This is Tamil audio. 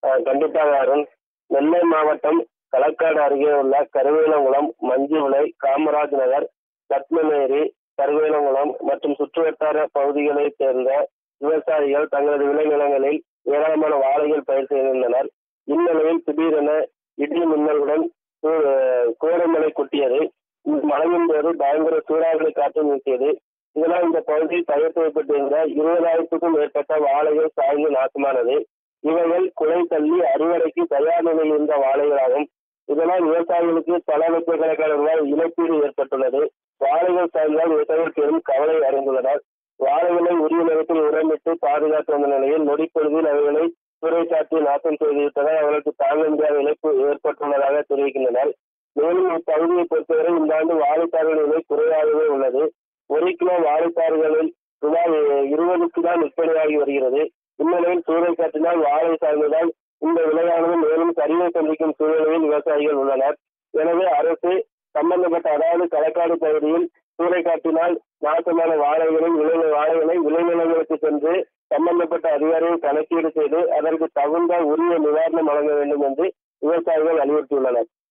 அஹ் கண்டிப்பாக அருண் நெல்லை மாவட்டம் களக்காடு அருகே உள்ள கருவேலங்குளம் மஞ்சுவிளை காமராஜ் நகர் பத்மநேரி கருவேலங்குளம் மற்றும் சுற்றுவட்டார பகுதிகளைச் சேர்ந்த விவசாயிகள் தங்களது விளைநிலங்களில் ஏராளமான வாழைகள் பயிர் செய்திருந்தனர் இந்நிலையில் திடீரென இடி மின்னலுடன் சூ- கோடைமழை கொட்டியது இந்த மழையின் போது பயங்கர சூறாவளி காற்று வீசியது இதனால் இந்த பகுதியில் பயிர் செய்யப்பட்டிருந்த இருபதாயிரத்துக்கும் மேற்பட்ட வாழைகள் சாய்ந்து நாசமானது இவைகள் குலை தள்ளி அறுவடைக்கு தயார் நிலையில் இருந்த வாழைகளாகும் இதனால் விவசாயிகளுக்கு பல லட்சக்கணக்கான ரூபாய் இழப்பீடு ஏற்பட்டுள்ளது வாழைகள் சாய்ந்தால் விவசாயிகள் பெரும் கவலை அடைந்துள்ளனர் வாழைகளை உரிய நேரத்தில் உரமிட்டு பாதுகாத்து வந்த நிலையில் நொடிப்பொழுதில் அவைகளை துறை சாட்டி நாசம் செய்துவிட்டதால் அவர்களுக்கு தாங்க முடியாத இழப்பு ஏற்பட்டுள்ளதாக தெரிவிக்கின்றனர் மேலும் இப்பகுதியை பொறுத்தவரை இந்த ஆண்டு வாழைத்தார்கள் விலை குறைவாகவே உள்ளது ஒரு கிலோ வாழைத்தார்களில் ரூபாய் இருபதுக்கு தான் விற்பனையாகி வருகிறது இந்நிலையில் சூழல் காற்றினால் வாழை சார்ந்ததால் இந்த விலையானது மேலும் சரிவை சந்திக்கும் சூழ்நிலையில் விவசாயிகள் உள்ளனர் எனவே அரசு சம்பந்தப்பட்ட அதாவது களக்காடு பகுதியில் சூறைக்காற்றினால் நாசமான வாழைகளின் விளை வாழைகளை விளைநிலங்களுக்கு சென்று சம்பந்தப்பட்ட அதிகாரிகள் கணக்கீடு செய்து அதற்கு தகுந்த உரிய நிவாரணம் வழங்க வேண்டும் என்று விவசாயிகள் வலியுறுத்தியுள்ளனர்